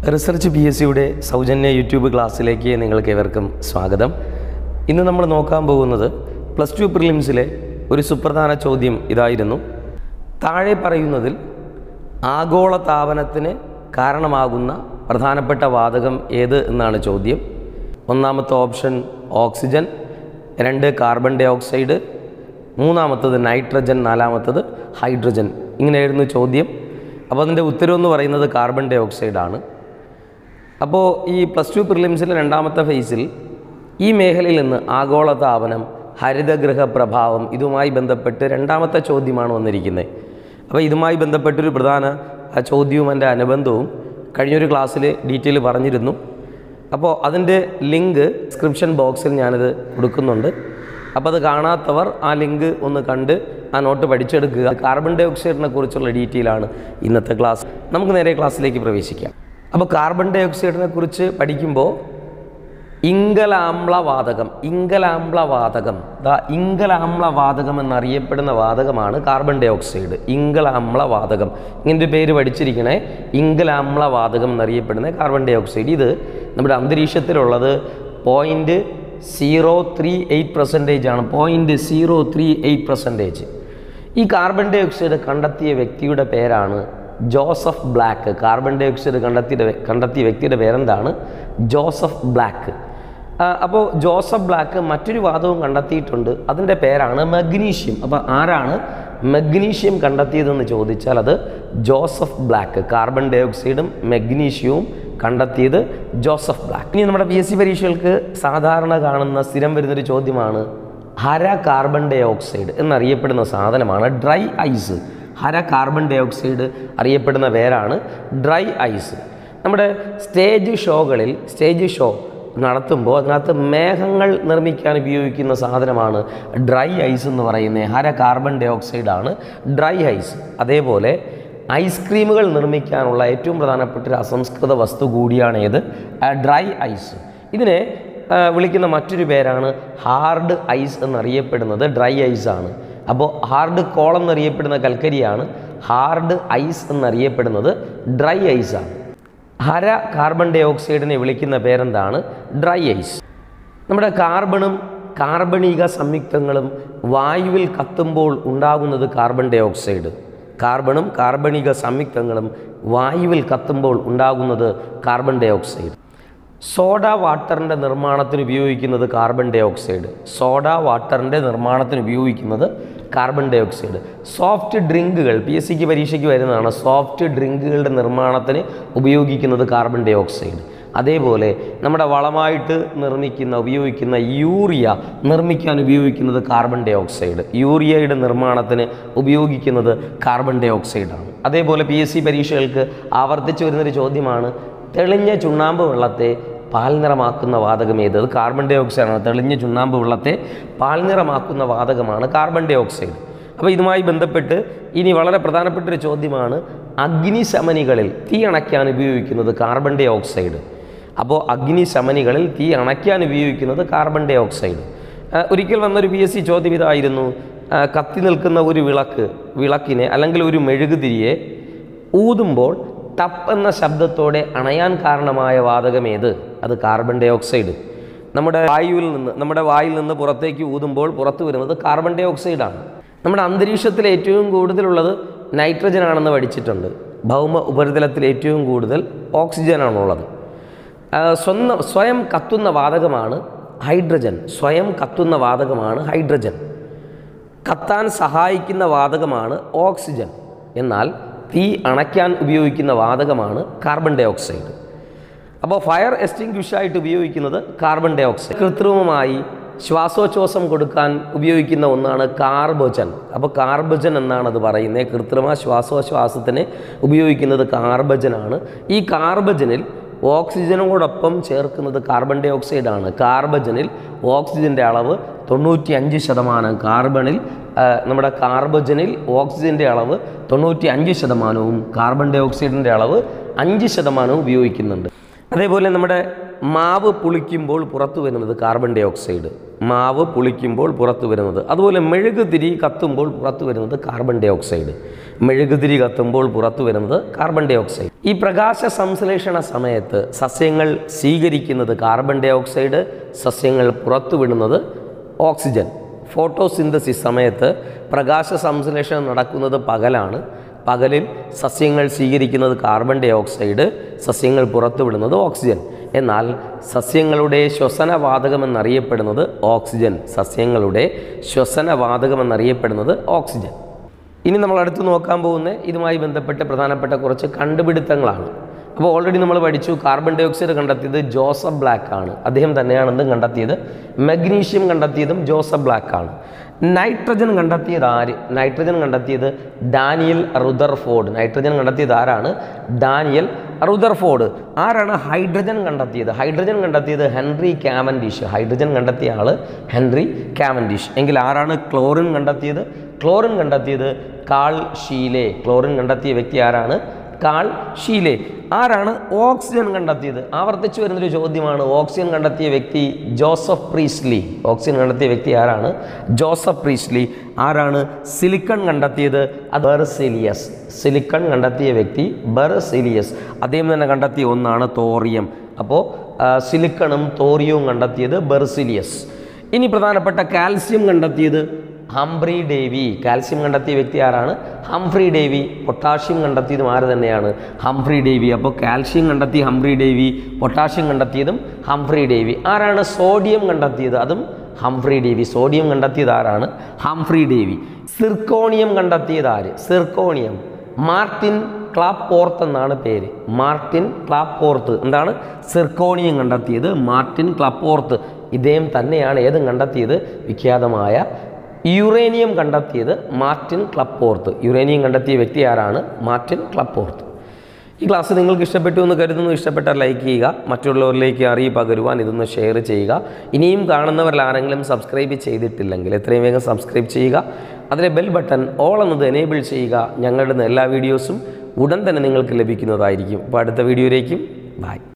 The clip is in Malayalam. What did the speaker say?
റിസർച്ച് പി എസ് സിയുടെ സൗജന്യ യൂട്യൂബ് ക്ലാസ്സിലേക്ക് നിങ്ങൾക്ക് ഏവർക്കും സ്വാഗതം ഇന്ന് നമ്മൾ നോക്കാൻ പോകുന്നത് പ്ലസ് ടു പ്രിലിംസിലെ ഒരു സുപ്രധാന ചോദ്യം ഇതായിരുന്നു താഴെ പറയുന്നതിൽ ആഗോള താപനത്തിന് കാരണമാകുന്ന പ്രധാനപ്പെട്ട വാതകം ഏത് എന്നാണ് ചോദ്യം ഒന്നാമത്തെ ഓപ്ഷൻ ഓക്സിജൻ രണ്ട് കാർബൺ ഡൈ ഓക്സൈഡ് മൂന്നാമത്തത് നൈട്രജൻ നാലാമത്തത് ഹൈഡ്രജൻ ഇങ്ങനെയായിരുന്നു ചോദ്യം അപ്പോൾ അതിൻ്റെ ഉത്തരം എന്ന് പറയുന്നത് കാർബൺ ഡൈ ഓക്സൈഡാണ് അപ്പോൾ ഈ പ്ലസ് ടു പ്രിലിംസിലെ രണ്ടാമത്തെ ഫേസിൽ ഈ മേഖലയിൽ നിന്ന് ആഗോളതാപനം ഹരിതഗൃഹ പ്രഭാവം ഇതുമായി ബന്ധപ്പെട്ട് രണ്ടാമത്തെ ചോദ്യമാണ് വന്നിരിക്കുന്നത് അപ്പോൾ ഇതുമായി ബന്ധപ്പെട്ടൊരു പ്രധാന ആ ചോദ്യവും എൻ്റെ അനുബന്ധവും കഴിഞ്ഞൊരു ക്ലാസ്സിൽ ഡീറ്റെയിൽ പറഞ്ഞിരുന്നു അപ്പോൾ അതിൻ്റെ ലിങ്ക് ഡിസ്ക്രിപ്ഷൻ ബോക്സിൽ ഞാനത് കൊടുക്കുന്നുണ്ട് അപ്പോൾ അത് കാണാത്തവർ ആ ലിങ്ക് ഒന്ന് കണ്ട് ആ നോട്ട് പഠിച്ചെടുക്കുക കാർബൺ ഡൈ ഓക്സൈഡിനെ കുറിച്ചുള്ള ഡീറ്റെയിൽ ആണ് ഇന്നത്തെ ക്ലാസ് നമുക്ക് നേരെ ക്ലാസ്സിലേക്ക് പ്രവേശിക്കാം അപ്പോൾ കാർബൺ ഡൈ ഓക്സൈഡിനെ കുറിച്ച് പഠിക്കുമ്പോൾ ഇംഗലാമ്ലവാതകം ഇംഗലാമ്ലവാതകം ദാ ഇംഗലാമ്ലവാതകം എന്നറിയപ്പെടുന്ന വാതകമാണ് കാർബൺ ഡൈ ഓക്സൈഡ് ഇംഗലാമ്ലവാതകം ഇങ്ങനൊരു പേര് പഠിച്ചിരിക്കണേ ഇംഗലാമ്ലവാതകം എന്നറിയപ്പെടുന്ന കാർബൺ ഡൈ ഓക്സൈഡ് ഇത് നമ്മുടെ അന്തരീക്ഷത്തിലുള്ളത് point zero three eight percentage ആണ് point zero three eight percentage ഈ കാർബൺ ഡൈ ഓക്സൈഡ് കണ്ടെത്തിയ വ്യക്തിയുടെ പേരാണ് Joseph Black carbon dioxide കണ്ടെത്തിയ കണ്ടെത്തിയ വ്യക്തിയുടെ പേരെന്താണ് ജോസഫ് ബ്ലാക്ക് അപ്പോൾ ജോസഫ് ബ്ലാക്ക് മറ്റൊരു വാദവും കണ്ടെത്തിയിട്ടുണ്ട് അതിൻ്റെ പേരാണ് മഗ്നീഷ്യം അപ്പോൾ ആരാണ് മഗ്നീഷ്യം കണ്ടെത്തിയതെന്ന് ചോദിച്ചാൽ അത് ജോസഫ് ബ്ലാക്ക് കാർബൺ ഡൈ ഓക്സൈഡും മഗ്നീഷ്യവും കണ്ടെത്തിയത് ജോസഫ് ബ്ലാക്ക് ഇനി നമ്മുടെ പി എസ് സി പരീക്ഷകൾക്ക് സാധാരണ കാണുന്ന സ്ഥിരം വരുന്നൊരു ചോദ്യമാണ് ഹര കാർബൺ ഡൈ ഓക്സൈഡ് എന്നറിയപ്പെടുന്ന സാധനമാണ് ഡ്രൈ ഐസ് ഹര കാർബൺ ഡൈ ഓക്സൈഡ് അറിയപ്പെടുന്ന പേരാണ് ഡ്രൈ ഐസ് നമ്മുടെ സ്റ്റേജ് ഷോകളിൽ സ്റ്റേജ് ഷോ നടത്തുമ്പോൾ അതിനകത്ത് മേഘങ്ങൾ നിർമ്മിക്കാൻ ഉപയോഗിക്കുന്ന സാധനമാണ് ഡ്രൈ ഐസ് എന്ന് പറയുന്നത് ഹര കാർബൺ ഡൈ ഓക്സൈഡാണ് ഡ്രൈ ഐസ് അതേപോലെ ഐസ്ക്രീമുകൾ നിർമ്മിക്കാനുള്ള ഏറ്റവും പ്രധാനപ്പെട്ട ഒരു അസംസ്കൃത വസ്തു കൂടിയാണ് ഏത് ഡ്രൈ ഐസ് ഇതിനെ ആ, വിളിക്കുന്ന മറ്റൊരു പേരാണ് ഹാർഡ് ഐസ് എന്നറിയപ്പെടുന്നത് ഡ്രൈ ഐസ് ആണ് അപ്പോൾ ഹാർഡ് കോൾ എന്നറിയപ്പെടുന്ന കൽക്കരിയാണ് ഹാർഡ് ഐസ് എന്നറിയപ്പെടുന്നത് ഡ്രൈ ഐസ് ആണ് ഹര കാർബൺ ഡൈ ഓക്സൈഡിനെ വിളിക്കുന്ന പേരെന്താണ് ഡ്രൈ ഐസ് നമ്മുടെ കാർബണും കാർബണിക സംയുക്തങ്ങളും വായുവിൽ കത്തുമ്പോൾ ഉണ്ടാകുന്നത് കാർബൺ ഡൈ ഓക്സൈഡ് കാർബണും കാർബണിക സംയുക്തങ്ങളും വായുവിൽ കത്തുമ്പോൾ ഉണ്ടാകുന്നത് കാർബൺ ഡൈ ഓക്സൈഡ് സോഡ വാട്ടറിൻ്റെ നിർമ്മാണത്തിന് ഉപയോഗിക്കുന്നത് കാർബൺ ഡൈ ഓക്സൈഡ് സോഡ വാട്ടറിൻ്റെ നിർമ്മാണത്തിന് ഉപയോഗിക്കുന്നത് കാർബൺ ഡൈ ഓക്സൈഡ് സോഫ്റ്റ് ഡ്രിങ്കുകൾ പി എസ് സിക്ക് പരീക്ഷയ്ക്ക് വരുന്നതാണ് സോഫ്റ്റ് ഡ്രിങ്കുകളുടെ നിർമ്മാണത്തിന് ഉപയോഗിക്കുന്നത് കാർബൺ ഡൈ ഓക്സൈഡ് അതേപോലെ നമ്മുടെ വളമായിട്ട് നിർമ്മിക്കുന്ന ഉപയോഗിക്കുന്ന യൂറിയ നിർമ്മിക്കാൻ ഉപയോഗിക്കുന്നത് കാർബൺ ഡൈ ഓക്സൈഡ് യൂറിയയുടെ നിർമ്മാണത്തിന് ഉപയോഗിക്കുന്നത് കാർബൺ ഡൈ ഓക്സൈഡാണ് അതേപോലെ പി എസ് സി പരീക്ഷകൾക്ക് ആവർത്തിച്ചു വരുന്നൊരു ചോദ്യമാണ് തെളിഞ്ഞ ചുണ്ണാമ്പ് വെള്ളത്തെ പാൽനിറമാക്കുന്ന വാതകം ഏത് അത് കാർബൺ ഡൈ ഓക്സൈഡാണ് തെളിഞ്ഞ ചുണ്ണാമ്പ് വെള്ളത്തെ പാൽനിറമാക്കുന്ന വാതകമാണ് കാർബൺ ഡൈ ഓക്സൈഡ് അപ്പോൾ ഇതുമായി ബന്ധപ്പെട്ട് ഇനി വളരെ പ്രധാനപ്പെട്ട ഒരു ചോദ്യമാണ് അഗ്നിശമനികളിൽ തീ അണയ്ക്കാൻ ഉപയോഗിക്കുന്നത് കാർബൺ ഡൈ ഓക്സൈഡ് അപ്പോൾ അഗ്നിശമനികളിൽ തീ അണയ്ക്കാൻ ഉപയോഗിക്കുന്നത് കാർബൺ ഡൈ ഓക്സൈഡ് ആ, ഒരിക്കൽ വന്നൊരു പി എസ് സി ചോദ്യം ഇതായിരുന്നു ആ, കത്തി നിൽക്കുന്ന ഒരു വിളക്ക് വിളക്കിനെ അല്ലെങ്കിൽ ഒരു മെഴുകുതിരിയെ ഊതുമ്പോൾ ടപ്പ് എന്ന ശബ്ദത്തോടെ അണയാൻ കാരണമായ വാതകം ഏത് അത് കാർബൺ ഡൈ ഓക്സൈഡ് നമ്മുടെ വായുവിൽ നിന്ന് നമ്മുടെ വായിൽ നിന്ന് പുറത്തേക്ക് ഊതുമ്പോൾ പുറത്തു വരുന്നത് കാർബൺ ഡൈ ഓക്സൈഡാണ് നമ്മുടെ അന്തരീക്ഷത്തിൽ ഏറ്റവും കൂടുതലുള്ളത് നൈട്രജൻ ആണെന്ന് പഠിച്ചിട്ടുണ്ട് ഭൗമ ഉപരിതലത്തിൽ ഏറ്റവും കൂടുതൽ ഓക്സിജൻ ആണുള്ളത് ആ, സ്വന്തം സ്വയം കത്തുന്ന വാതകമാണ് ഹൈഡ്രജൻ സ്വയം കത്തുന്ന വാതകമാണ് ഹൈഡ്രജൻ കത്താൻ സഹായിക്കുന്ന വാതകമാണ് ഓക്സിജൻ എന്നാൽ തീ അണയ്ക്കാൻ ഉപയോഗിക്കുന്ന വാതകമാണ് കാർബൺ ഡൈ ഓക്സൈഡ് അപ്പോൾ ഫയർ എക്സ്റ്റിങ്ക്വിഷായിട്ട് ഉപയോഗിക്കുന്നത് കാർബൺ ഡൈ ഓക്സൈഡ് കൃത്രിമമായി ശ്വാസോച്ഛ്വാസം കൊടുക്കാൻ ഉപയോഗിക്കുന്ന ഒന്നാണ് കാർബോജൻ അപ്പോൾ കാർബജൻ എന്നാണ് അത് പറയുന്നത് കൃത്രിമ ശ്വാസോച്ഛ്വാസത്തിന് ഉപയോഗിക്കുന്നത് കാർബജനാണ് ഈ കാർബജനിൽ ഓക്സിജനോടൊപ്പം ചേർക്കുന്നത് കാർബൺ ഡൈ ഓക്സൈഡാണ് കാർബജനിൽ ഓക്സിജൻ്റെ അളവ് തൊണ്ണൂറ്റി അഞ്ച് ശതമാനം കാർബണിൽ ആ, നമ്മുടെ കാർബജനിൽ ഓക്സിജൻ്റെ അളവ് തൊണ്ണൂറ്റി അഞ്ച് ശതമാനവും കാർബൺ ഡൈ ഓക്സൈഡിൻ്റെ അളവ് അഞ്ച് ശതമാനവും ഉപയോഗിക്കുന്നുണ്ട് അതേപോലെ നമ്മുടെ മാവ് പുളിക്കുമ്പോൾ പുറത്തു വരുന്നത് കാർബൺ ഡൈ ഓക്സൈഡ് മാവ് പുളിക്കുമ്പോൾ പുറത്തു വരുന്നത് അതുപോലെ മെഴുകുതിരി കത്തുമ്പോൾ പുറത്തു വരുന്നത് കാർബൺ ഡൈ ഓക്സൈഡ് മെഴുകുതിരി കത്തുമ്പോൾ പുറത്തു വരുന്നത് കാർബൺ ഡൈ ഓക്സൈഡ് ഈ പ്രകാശ സംശ്ലേഷണ സമയത്ത് സസ്യങ്ങൾ സ്വീകരിക്കുന്നത് കാർബൺ ഡൈ ഓക്സൈഡ് സസ്യങ്ങൾ പുറത്തുവിടുന്നത് ഓക്സിജൻ ഫോട്ടോസിന്തസിസ് സമയത്ത് പ്രകാശ സംശ്ലേഷണം നടക്കുന്നത് പകലാണ് പകലിൽ സസ്യങ്ങൾ സ്വീകരിക്കുന്നത് കാർബൺ ഡൈ ഓക്സൈഡ് സസ്യങ്ങൾ പുറത്തുവിടുന്നത് ഓക്സിജൻ എന്നാൽ സസ്യങ്ങളുടെ ശ്വസനവാതകമെന്നറിയപ്പെടുന്നത് ഓക്സിജൻ സസ്യങ്ങളുടെ ശ്വസനവാതകമെന്നറിയപ്പെടുന്നത് ഓക്സിജൻ ഇനി നമ്മൾ അടുത്ത് നോക്കാൻ പോകുന്ന ഇതുമായി ബന്ധപ്പെട്ട് പ്രധാനപ്പെട്ട കുറച്ച് കണ്ടുപിടുത്തങ്ങളാണ് അപ്പോൾ ഓൾറെഡി നമ്മൾ പഠിച്ചു കാർബൺ ഡൈ ഓക്സൈഡ് കണ്ടെത്തിയത് ജോസഫ് ബ്ലാക്ക് ആണ് അദ്ദേഹം തന്നെയാണ് എന്തും കണ്ടെത്തിയത് മഗ്നീഷ്യം കണ്ടെത്തിയതും ജോസഫ് ബ്ലാക്ക് ആണ് നൈട്രജൻ കണ്ടെത്തിയത് ആര് നൈട്രജൻ കണ്ടെത്തിയത് ഡാനിയൽ റുദർഫോർഡ് നൈട്രജൻ കണ്ടെത്തിയത് ആരാണ് ഡാനിയൽ റുദർഫോർഡ് ആരാണ് ഹൈഡ്രജൻ കണ്ടെത്തിയത് ഹൈഡ്രജൻ കണ്ടെത്തിയത് ഹെൻറി കാവൻഡിഷ് ഹൈഡ്രജൻ കണ്ടെത്തിയ ആൾ ഹെൻറി കാവൻഡിഷ് എങ്കിൽ ആരാണ് ക്ലോറിൻ കണ്ടെത്തിയത് ക്ലോറിൻ കണ്ടെത്തിയത് കാൾ ഷീലെ ക്ലോറിൻ കണ്ടെത്തിയ വ്യക്തി ആരാണ് കാൾ ഷീലെ ആരാണ് ഓക്സിജൻ കണ്ടെത്തിയത് ആവർത്തിച്ചു വരുന്നൊരു ചോദ്യമാണ് ഓക്സിജൻ കണ്ടെത്തിയ വ്യക്തി ജോസഫ് പ്രീസ്ലി ഓക്സിജൻ കണ്ടെത്തിയ വ്യക്തി ആരാണ് ജോസഫ് പ്രീസ്ലി ആരാണ് സിലിക്കൺ കണ്ടെത്തിയത് അത് ബെർസിലിയസ് സിലിക്കൺ കണ്ടെത്തിയ വ്യക്തി ബെർസിലിയസ് അദ്ദേഹം തന്നെ കണ്ടെത്തിയ ഒന്നാണ് തോറിയം അപ്പോൾ സിലിക്കണും തോറിയവും കണ്ടെത്തിയത് ബെർസിലിയസ് ഇനി പ്രധാനപ്പെട്ട കാൽസ്യം കണ്ടെത്തിയത് ഹംഫ്രി ഡേവി കാൽസ്യം കണ്ടെത്തിയ വ്യക്തി ആരാണ് ഹംഫ്രി ഡേവി പൊട്ടാഷ്യം കണ്ടെത്തിയതും ആര് തന്നെയാണ് ഹംഫ്രി ഡേവി അപ്പോൾ കാൽഷ്യം കണ്ടെത്തിയ ഹംഫ്രി ഡേവി പൊട്ടാഷ്യം കണ്ടെത്തിയതും ഹംഫ്രി ഡേവി ആരാണ് സോഡിയം കണ്ടെത്തിയത് അതും ഹംഫ്രി ഡേവി സോഡിയം കണ്ടെത്തിയത് ആരാണ് ഹംഫ്രി ഡേവി സിർക്കോണിയം കണ്ടെത്തിയത് ആര് സിർക്കോണിയം മാർട്ടിൻ ക്ലാപ്പോർത്ത് എന്നാണ് പേര് മാർട്ടിൻ ക്ലാപ്പോർത്ത് എന്താണ് സിർക്കോണിയം കണ്ടെത്തിയത് മാർട്ടിൻ ക്ലാപ്പോർത്ത് ഇദ്ദേഹം തന്നെയാണ് ഏതും കണ്ടെത്തിയത് വിഖ്യാതമായ യുറേനിയം കണ്ടെത്തിയത് മാർട്ടിൻ ക്ലപ്പോർത്ത് യുറേനിയം കണ്ടെത്തിയ വ്യക്തി ആരാണ് മാർട്ടിൻ ക്ലപ്പോർത്ത് ഈ ക്ലാസ് നിങ്ങൾക്ക് ഇഷ്ടപ്പെട്ടു എന്ന് കരുതുന്നു ഇഷ്ടപ്പെട്ടാൽ ലൈക്ക് ചെയ്യുക മറ്റുള്ളവരിലേക്ക് അറിയി പകരുവാൻ ഇതൊന്ന് ഷെയർ ചെയ്യുക ഇനിയും കാണുന്നവരിൽ ആരെങ്കിലും സബ്സ്ക്രൈബ് ചെയ്തിട്ടില്ലെങ്കിൽ എത്രയും വേഗം സബ്സ്ക്രൈബ് ചെയ്യുക അതിലെ ബെൽ ബട്ടൺ ഓൾ എന്നത് എനേബിൾ ചെയ്യുക ഞങ്ങളുടെ എല്ലാ വീഡിയോസും ഉടൻ തന്നെ നിങ്ങൾക്ക് ലഭിക്കുന്നതായിരിക്കും അപ്പോൾ അടുത്ത വീഡിയോയിലേക്കും ബൈ